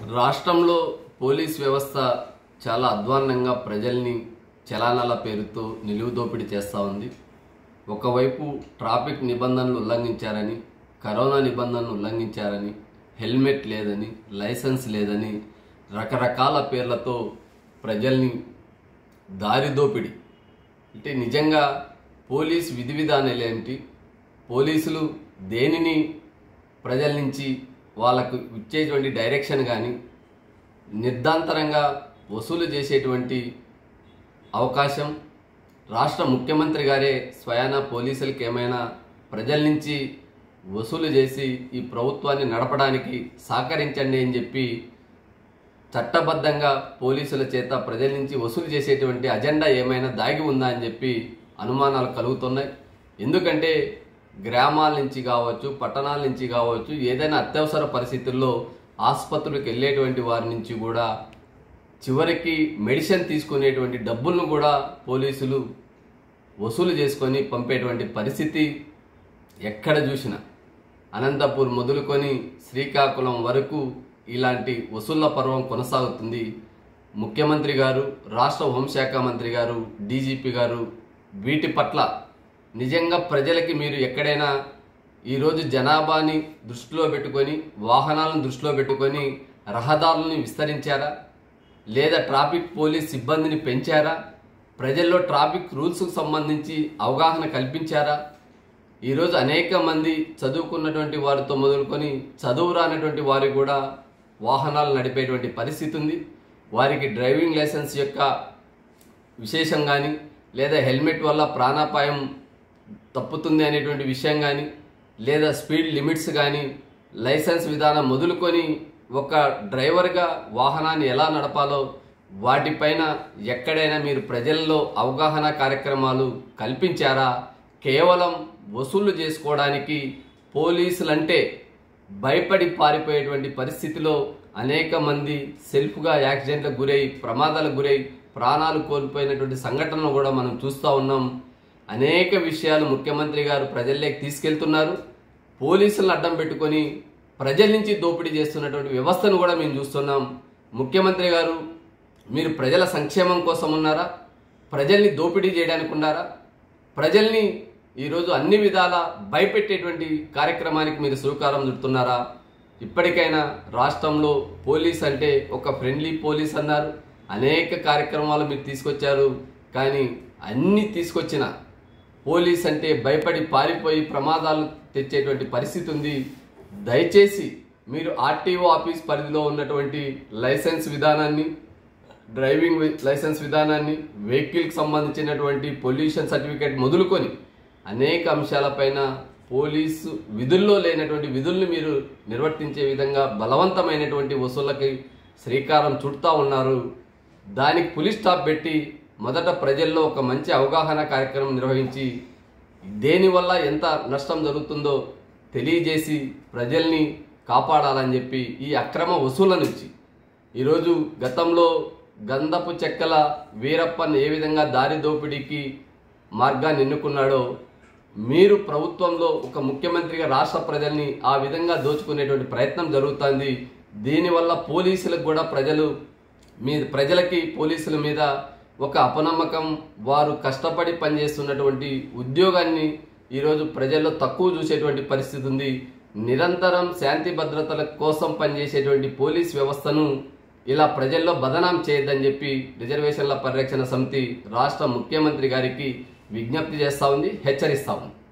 రాష్ట్రంలో పోలీస్ వ్యవస్థ చాలా అధ్వాన్నంగా ప్రజల్ని చలానాల పేరుతో నిలువు దోపిడీ చేస్తూ ఉంది ఒకవైపు ట్రాఫిక్ నిబంధనలు ఉల్లంఘించారని కరోనా నిబంధనలు ఉల్లంఘించారని హెల్మెట్ లేదని లైసెన్స్ లేదని రకరకాల పేర్లతో ప్రజల్ని దారి దోపిడీ అంటే నిజంగా పోలీస్ విధి విధానాలు ఏంటి పోలీసులు దేనిని ప్రజల నుంచి వాళ్ళకు ఇచ్చేటువంటి డైరెక్షన్ కానీ నిర్ధాంతరంగా వసూలు చేసేటువంటి అవకాశం రాష్ట్ర ముఖ్యమంత్రి గారే స్వయాన పోలీసులకు ఏమైనా ప్రజల నుంచి వసూలు చేసి ఈ ప్రభుత్వాన్ని నడపడానికి సహకరించండి అని చెప్పి చట్టబద్ధంగా పోలీసుల చేత ప్రజల నుంచి వసూలు చేసేటువంటి అజెండా ఏమైనా దాగి ఉందా అని చెప్పి అనుమానాలు కలుగుతున్నాయి ఎందుకంటే గ్రామాల నుంచి కావచ్చు పట్టణాల నుంచి కావచ్చు ఏదైనా అత్యవసర పరిస్థితుల్లో ఆసుపత్రులకు వెళ్ళేటువంటి వారి నుంచి కూడా చివరికి మెడిసిన్ తీసుకునేటువంటి డబ్బులను కూడా పోలీసులు వసూలు చేసుకొని పంపేటువంటి పరిస్థితి ఎక్కడ చూసినా అనంతపూర్ మొదలుకొని శ్రీకాకుళం వరకు ఇలాంటి వసూళ్ల పర్వం కొనసాగుతుంది ముఖ్యమంత్రి గారు రాష్ట్ర హోంశాఖ మంత్రి గారు డీజీపీ గారు వీటి పట్ల నిజంగా ప్రజలకి మీరు ఎక్కడైనా ఈరోజు జనాభాని దృష్టిలో పెట్టుకొని వాహనాలను దృష్టిలో పెట్టుకొని రహదారులను విస్తరించారా లేదా ట్రాఫిక్ పోలీస్ సిబ్బందిని పెంచారా ప్రజల్లో ట్రాఫిక్ రూల్స్కు సంబంధించి అవగాహన కల్పించారా ఈరోజు అనేక మంది చదువుకున్నటువంటి వారితో మొదలుకొని చదువు రానటువంటి వారు కూడా వాహనాలు నడిపేటువంటి పరిస్థితి ఉంది వారికి డ్రైవింగ్ లైసెన్స్ యొక్క విశేషం కానీ లేదా హెల్మెట్ వల్ల ప్రాణాపాయం తప్పుతుంది అనేటువంటి విషయం కానీ లేదా స్పీడ్ లిమిట్స్ కానీ లైసెన్స్ విధానం మొదలుకొని ఒక డ్రైవర్గా వాహనాన్ని ఎలా నడపాలో వాటిపైన ఎక్కడైనా మీరు ప్రజల్లో అవగాహన కార్యక్రమాలు కల్పించారా కేవలం వసూళ్లు చేసుకోవడానికి పోలీసులంటే భయపడి పారిపోయేటువంటి పరిస్థితిలో అనేక మంది సెల్ఫ్గా యాక్సిడెంట్లకు గురై ప్రమాదాలకు గురై ప్రాణాలు కోల్పోయినటువంటి సంఘటనలు కూడా మనం చూస్తూ ఉన్నాం అనేక విషయాలు ముఖ్యమంత్రి గారు ప్రజల్లోకి తీసుకెళ్తున్నారు పోలీసులను అడ్డం పెట్టుకొని ప్రజల నుంచి దోపిడీ చేస్తున్నటువంటి వ్యవస్థను కూడా మేము చూస్తున్నాం ముఖ్యమంత్రి గారు మీరు ప్రజల సంక్షేమం కోసం ఉన్నారా ప్రజల్ని దోపిడీ చేయడానికి ఉన్నారా ప్రజల్ని ఈరోజు అన్ని విధాల భయపెట్టేటువంటి కార్యక్రమానికి మీరు శ్రీకారం చుడుతున్నారా ఇప్పటికైనా రాష్ట్రంలో పోలీస్ అంటే ఒక ఫ్రెండ్లీ పోలీస్ అన్నారు అనేక కార్యక్రమాలు మీరు తీసుకొచ్చారు కానీ అన్ని తీసుకొచ్చిన పోలీస్ అంటే భయపడి పారిపోయి ప్రమాదాలు తెచ్చేటువంటి పరిస్థితి ఉంది దయచేసి మీరు ఆర్టీఓ ఆఫీస్ పరిధిలో ఉన్నటువంటి లైసెన్స్ విధానాన్ని డ్రైవింగ్ వి- లైసెన్స్ విధానాన్ని వెహికల్కి సంబంధించినటువంటి పొల్యూషన్ సర్టిఫికేట్ మొదలుకొని అనేక అంశాలపైన పోలీసు విధుల్లో లేనటువంటి విధుల్ని మీరు నిర్వర్తించే విధంగా బలవంతమైనటువంటి వసూళ్ళకి శ్రీకారం చుడతా ఉన్నారు దానికి పులి స్టాప్ పెట్టి మొదట ప్రజల్లో ఒక మంచి అవగాహన కార్యక్రమం నిర్వహించి దేనివల్ల ఎంత నష్టం జరుగుతుందో తెలియజేసి ప్రజల్ని కాపాడాలని చెప్పి ఈ అక్రమ వసూళ్ల నుంచి ఈరోజు గతంలో గంధపు చెక్కల వీరప్పన్ ఏ విధంగా దారి దోపిడీకి మార్గాన్ని ఎన్నుకున్నాడో మీరు ప్రభుత్వంలో ఒక ముఖ్యమంత్రిగా రాష్ట్ర ప్రజల్ని ఆ విధంగా దోచుకునేటువంటి ప్రయత్నం జరుగుతుంది దీనివల్ల పోలీసులకు కూడా ప్రజలు మీ ప్రజలకి పోలీసుల మీద ఒక అపనమ్మకం వారు కష్టపడి పనిచేస్తున్నటువంటి ఉద్యోగాన్ని ఈరోజు ప్రజల్లో తక్కువ చూసేటువంటి పరిస్థితి ఉంది నిరంతరం శాంతి భద్రతల కోసం పనిచేసేటువంటి పోలీస్ వ్యవస్థను ఇలా ప్రజల్లో బదనాం చేయొద్దని చెప్పి రిజర్వేషన్ల పరిరక్షణ సమితి రాష్ట్ర ముఖ్యమంత్రి గారికి విజ్ఞప్తి చేస్తా ఉంది హెచ్చరిస్తా ఉంది